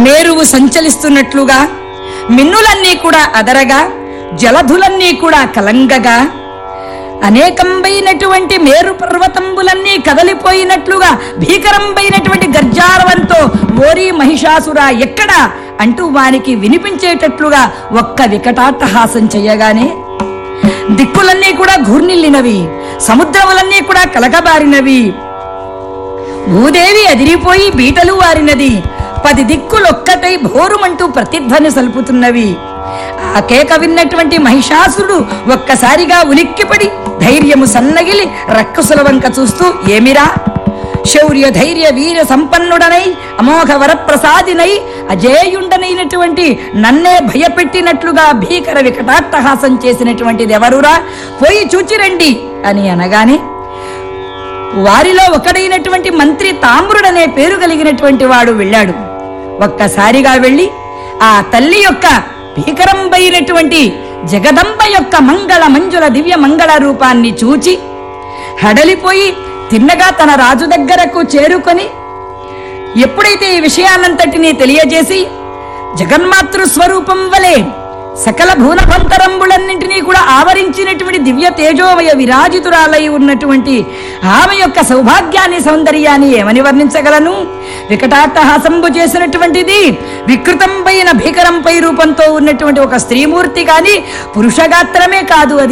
మేరువు సంచలిస్తున్నట్లుగా మిన్నులన్నీ కూడా అదరగా జలధులన్నీ కూడా కలంగగా అనేకంబైనటువంటి మేరు పర్వతంబులన్నీ కదలిపోయినట్లుగా భీకరంబైనటువంటి గర్జారవంతో ఓరి మహిషాసురా ఎక్కడా అంటూ వానికి వినిపించేటట్లుగా ఒక్క వికటాట్టహాసం చెయ్యగానే దిక్కులన్నీ కూడా ఘూర్నిల్లినవి సముద్రములన్నీ కూడా కలకబారినవి భూదేవి అదిరిపోయి బీటలు వారినది పది దిక్కులొక్కటై భోరుమంటూ ప్రతిధ్వని సలుపుతున్నవి ఆ కేక విన్నటువంటి మహిషాసురుడు ఒక్కసారిగా ఉలిక్కిపడి ధైర్యము సన్నగిలి రక్కసుల వంక చూస్తూ ఏమిరా శౌర్య ధైర్య వీర సంపన్నుడనై అమోఘ వరప్రసాదినై అజేయుండనైనటువంటి నన్నే భయపెట్టినట్లుగా భీకర వికటాట్టహాసం చేసినటువంటిది ఎవరురా పోయి చూచిరండి అని అనగానే వారిలో ఒకడైనటువంటి మంత్రి తామ్రుడనే పేరు కలిగినటువంటి వాడు వెళ్ళాడు ఒక్కసారిగా వెళ్ళి ఆ తల్లి యొక్క భీకరంబైనటువంటి జగదంబ యొక్క మంగళ మంజుల దివ్య మంగళ రూపాన్ని చూచి హడలిపోయి తిన్నగా తన రాజు దగ్గరకు చేరుకొని ఎప్పుడైతే ఈ విషయాన్నంతటినీ తెలియజేసి జగన్మాతృ స్వరూపం వలె సకల భూనభంతరంబులన్నింటినీ కూడా ఆవరించినటువంటి దివ్య తేజోమయ విరాజితురాలై ఉన్నటువంటి ఆమె యొక్క సౌభాగ్యాన్ని సౌందర్యాన్ని ఏమని వర్ణించగలను వికటాట్టహాసంబు చేసినటువంటిది వికృతంపైన భీకరంపై రూపంతో ఉన్నటువంటి ఒక స్త్రీమూర్తి కాని పురుషగాత్రమే కాదు అది